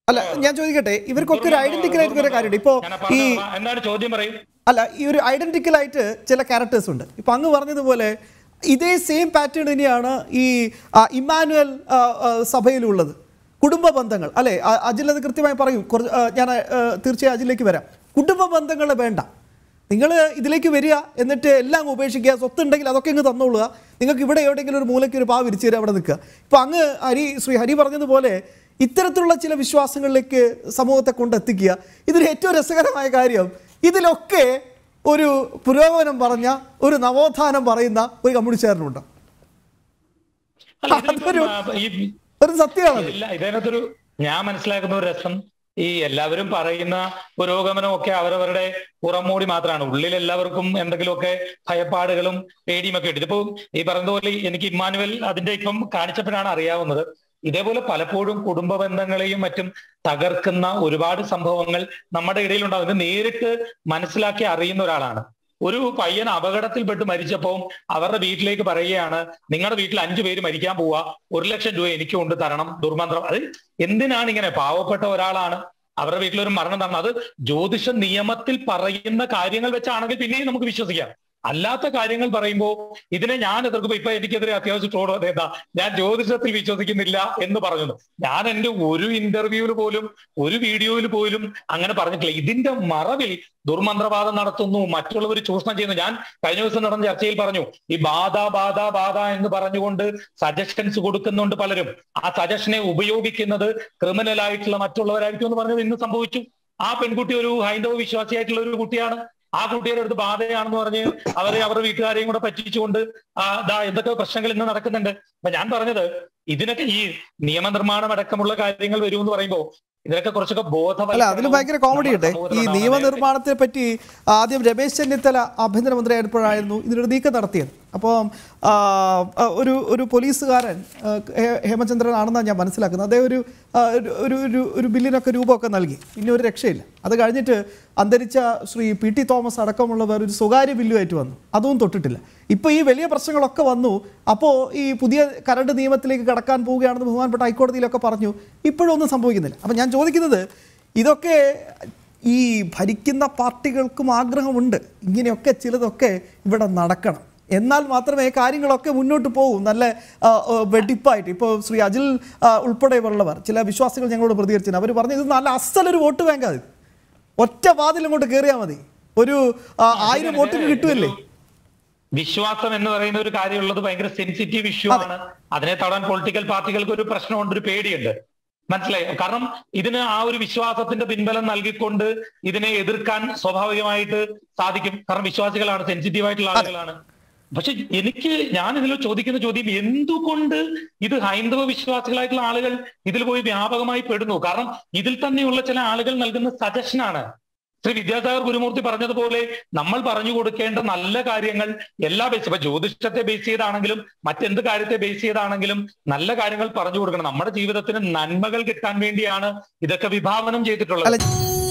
അല്ല ഞാൻ ചോദിക്കട്ടെ ഇവർക്കൊക്കെ ഒരു ഐഡന്റിക്കൽ ആയിട്ട് ഒരു കാര്യമുണ്ട് ഇപ്പോ ഞാൻ ഈ പറഞ്ഞ- എന്താണ് ചോദ്യം പറയും അല്ല ഈ ഒരു ഐഡന്റിക്കൽ ആയിട്ട് ചില ക്യാരക്ടേഴ്സ് ഉണ്ട് ഇപ്പൊ അങ്ങ് പറഞ്ഞതുപോലെ ഇതേ സെയിം പാറ്റേൺ തന്നെയാണ് ഈ ആ, ഇമ്മാനുവൽ ആ, ആ, സഭയിലുള്ളത് കുടുംബ ബന്ധങ്ങൾ അല്ലെ ആ, അജിൽ അത് കൃത്യമായി പറയും കുറച്ച് ആ, ഞാൻ ആ, തീർച്ചയായും അജിലേക്ക് വരാം കുടുംബ ബന്ധങ്ങൾ വേണ്ട നിങ്ങൾ ഇതിലേക്ക് വരിക എന്നിട്ട് എല്ലാം ഉപേക്ഷിക്കുക സ്വത്തുണ്ടെങ്കിൽ അതൊക്കെ ഇങ്ങ് തന്നോളുക നിങ്ങൾക്ക് ഇവിടെ എവിടെയെങ്കിലും ഒരു മൂലയ്ക്ക് ഒരു പാ വിരിച്ചു തരാം അവിടെ നിൽക്കുക ഇപ്പം അങ്ങ് ഹരി ശ്രീ ഹരി പറഞ്ഞതുപോലെ ഇത്തരത്തിലുള്ള ചില വിശ്വാസങ്ങളിലേക്ക് സമൂഹത്തെ കൊണ്ടെത്തിക്കുക ഇതിൽ ഏറ്റവും രസകരമായ കാര്യം ഇതിലൊക്കെ ഒരു പുരോഗമനം പറഞ്ഞ ഒരു നവോത്ഥാനം പറയുന്ന ഒരു കമ്മ്യൂണിസ്റ്റുകാരനുണ്ട് അല്ല, ഇതിലിപ്പം, അതൊരു- ആ, ഈ ഒരു സത്യമാണത് ഇല്ല ഇതിനകത്തൊരു ഞാൻ മനസ്സിലാക്കുന്ന ഒരു രസം ഈ എല്ലാവരും പറയുന്ന പുരോഗമനം ഒക്കെ അവരവരുടെ പുറംമൂടി മാത്രമാണ് ഉള്ളിൽ എല്ലാവർക്കും എന്തെങ്കിലുമൊക്കെ ഭയപ്പാടുകളും പേടിയും ഒക്കെ ഉണ്ട് ഇതിപ്പോ ഈ പറഞ്ഞതുപോലെ എനിക്ക് ഇമ്മാനുവൽ അതിന്റെ ഇപ്പം കാണിച്ചപ്പോഴാണ് അറിയാവുന്നത് ഇതേപോലെ പലപ്പോഴും കുടുംബ ബന്ധങ്ങളെയും മറ്റും തകർക്കുന്ന ഒരുപാട് സംഭവങ്ങൾ നമ്മുടെ ഇടയിലുണ്ടാകും ഇത് നേരിട്ട് മനസ്സിലാക്കി അറിയുന്ന ഒരാളാണ് ഒരു പയ്യൻ അപകടത്തിൽപ്പെട്ട് മരിച്ചപ്പോൾ അവരുടെ വീട്ടിലേക്ക് പറയുകയാണ് നിങ്ങളുടെ വീട്ടിൽ അഞ്ചു പേര് മരിക്കാൻ പോവാ ഒരു ലക്ഷം രൂപ എനിക്ക് കൊണ്ട് തരണം ദുർമന്ത്രം അത് എന്തിനാണ് ഇങ്ങനെ പാവപ്പെട്ട ഒരാളാണ് അവരുടെ വീട്ടിലൊരു മരണം തരണം അത് ജ്യോതിഷ നിയമത്തിൽ പറയുന്ന കാര്യങ്ങൾ വെച്ചാണെങ്കിൽ പിന്നെയും നമുക്ക് വിശ്വസിക്കാം അല്ലാത്ത കാര്യങ്ങൾ പറയുമ്പോൾ ഇതിനെ ഞാൻ എതിർക്കുമ്പോ ഇപ്പൊ എനിക്കെതിരെ അത്യാവശ്യം ട്രോൾ എന്താ ഞാൻ ജ്യോതിഷത്തിൽ വിശ്വസിക്കുന്നില്ല എന്ന് പറഞ്ഞു ഞാൻ എന്റെ ഒരു ഇന്റർവ്യൂവിൽ പോലും ഒരു വീഡിയോയിൽ പോലും അങ്ങനെ പറഞ്ഞിട്ടില്ല ഇതിന്റെ മറവിൽ ദുർമന്ത്രവാദം നടത്തുന്നു മറ്റുള്ളവർ ചൂഷണം ചെയ്യുന്നു ഞാൻ കഴിഞ്ഞ ദിവസം നടന്ന ചർച്ചയിൽ പറഞ്ഞു ഈ ബാധ ബാധ ബാധ എന്ന് പറഞ്ഞുകൊണ്ട് സജഷൻസ് കൊടുക്കുന്നുണ്ട് പലരും ആ സജഷനെ ഉപയോഗിക്കുന്നത് ക്രിമിനൽ ആയിട്ടുള്ള മറ്റുള്ളവരായിരിക്കും എന്ന് പറഞ്ഞത് ഇന്ന് സംഭവിച്ചു ആ പെൺകുട്ടി ഒരു ഹൈന്ദവ വിശ്വാസിയായിട്ടുള്ള ഒരു കുട്ടിയാണ് ആ കുട്ടിയുടെ അടുത്ത് ബാധയാണെന്ന് പറഞ്ഞ് അവരെ അവരുടെ വീട്ടുകാരെയും കൂടെ പറ്റിച്ചുകൊണ്ട് ആ ദാ എന്തൊക്കെ പ്രശ്നങ്ങൾ ഇന്ന് നടക്കുന്നുണ്ട് അപ്പൊ ഞാൻ പറഞ്ഞത് ഇതിനൊക്കെ ഈ നിയമനിർമ്മാണം അടക്കമുള്ള കാര്യങ്ങൾ വരുമെന്ന് പറയുമ്പോൾ ഇതിനൊക്കെ കുറച്ചൊക്കെ ബോധവൽക്കരണം അല്ല അതിൽ ഭയങ്കര കോമഡി ഉണ്ട് നമ്മുടെ ഈ സമൂഹത്തിൽ നിയമനിർമ്മാണത്തെ പറ്റി ആദ്യം രമേശ് ചെന്നിത്തല ആഭ്യന്തരമന്ത്രി ആയപ്പോഴായിരുന്നു ഇതിനൊരു നീക്കം നടത്തിയത് അപ്പോൾ ആ, ആ, ഒരു ഒരു പോലീസുകാരൻ ആ, ഹേ- ഹേമചന്ദ്രൻ ആണെന്നാണ് ഞാൻ മനസ്സിലാക്കുന്നത് അദ്ദേഹം ഒരു ആ, ഒരു- ഒരു ഒരു ഒരു ബില്ലിനൊക്കെ രൂപമൊക്കെ നൽകി പിന്നെ ഒരു രക്ഷയില്ല അത് കഴിഞ്ഞിട്ട് അന്തരിച്ച ശ്രീ പി ടി തോമസ് അടക്കമുള്ളവർ ഒരു സ്വകാര്യ ബില്ലുമായിട്ട് വന്നു അതും തൊട്ടിട്ടില്ല ഇപ്പോൾ ഈ വലിയ പ്രശ്നങ്ങളൊക്കെ വന്നു അപ്പോൾ ഈ പുതിയ കരണ്ട് നിയമത്തിലേക്ക് കടക്കാൻ പോവുകയാണെന്ന് ബഹുമാനപ്പെട്ട ഹൈക്കോടതിയിലൊക്കെ പറഞ്ഞു ഇപ്പോഴും ഒന്നും സംഭവിക്കുന്നില്ല അപ്പം ഞാൻ ചോദിക്കുന്നത് ഇതൊക്കെ ഈ ഭരിക്കുന്ന പാർട്ടികൾക്കും ആഗ്രഹമുണ്ട് ഇങ്ങനെയൊക്കെ ചിലതൊക്കെ ഇവിടെ നടക്കണം എന്നാൽ മാത്രമേ കാര്യങ്ങളൊക്കെ മുന്നോട്ട് പോകും നല്ല ആ, ആ, വെടിപ്പായിട്ട് ഇപ്പോൾ ശ്രീ അജിൽ ആ, ഉൾപ്പെടെയുള്ളവർ ചില വിശ്വാസികൾ ഞങ്ങളോട് പ്രതികരിച്ചിരുന്നു അവർ പറഞ്ഞു ഇത് നല്ല അസലൊരു വോട്ട് ബാങ്ക് അത് ഒറ്റ വാതിലും കൊണ്ട് കയറിയാൽ മതി ഒരു ആ, ആയിരം വോട്ടിന് കിട്ടുമല്ലേ വിശ്വാസം എന്ന് പറയുന്ന ഒരു കാര്യമുള്ളത് ഭയങ്കര സെൻസിറ്റീവ് ഇഷ്യൂ ആണ് അതിനെ തടാൻ പൊളിറ്റിക്കൽ പാർട്ടികൾക്ക് ഒരു പ്രശ്നമുണ്ട് ഒരു പേടിയുണ്ട് മനസ്സിലായി കാരണം ഇതിന് ആ ഒരു വിശ്വാസത്തിന്റെ പിൻബലം നൽകിക്കൊണ്ട് ഇതിനെ എതിർക്കാൻ സ്വാഭാവികമായിട്ട് സാധിക്കും കാരണം വിശ്വാസികളാണ് സെൻസിറ്റീവ് ആയിട്ടുള്ള ആളുകളാണ് പക്ഷെ എനിക്ക് ഞാൻ ഇതിൽ ചോദിക്കുന്ന ചോദ്യം എന്തുകൊണ്ട് ഇത് ഹൈന്ദവ വിശ്വാസികളായിട്ടുള്ള ആളുകൾ ഇതിൽ പോയി വ്യാപകമായി പെടുന്നു കാരണം ഇതിൽ തന്നെയുള്ള ചില ആളുകൾ നൽകുന്ന സജഷനാണ് ശ്രീ വിദ്യാസാഗർ ഗുരുമൂർത്തി പറഞ്ഞതുപോലെ നമ്മൾ പറഞ്ഞു കൊടുക്കേണ്ട നല്ല കാര്യങ്ങൾ എല്ലാ ബേസ് ഇപ്പൊ ജ്യോതിഷത്തെ ബേസ് ചെയ്താണെങ്കിലും മറ്റെന്ത് കാര്യത്തെ ബേസ് ചെയ്താണെങ്കിലും നല്ല കാര്യങ്ങൾ പറഞ്ഞു കൊടുക്കണം നമ്മുടെ ജീവിതത്തിന് നന്മകൾ കിട്ടാൻ വേണ്ടിയാണ് ഇതൊക്കെ വിഭാവനം ചെയ്തിട്ടുള്ളത് അല്ല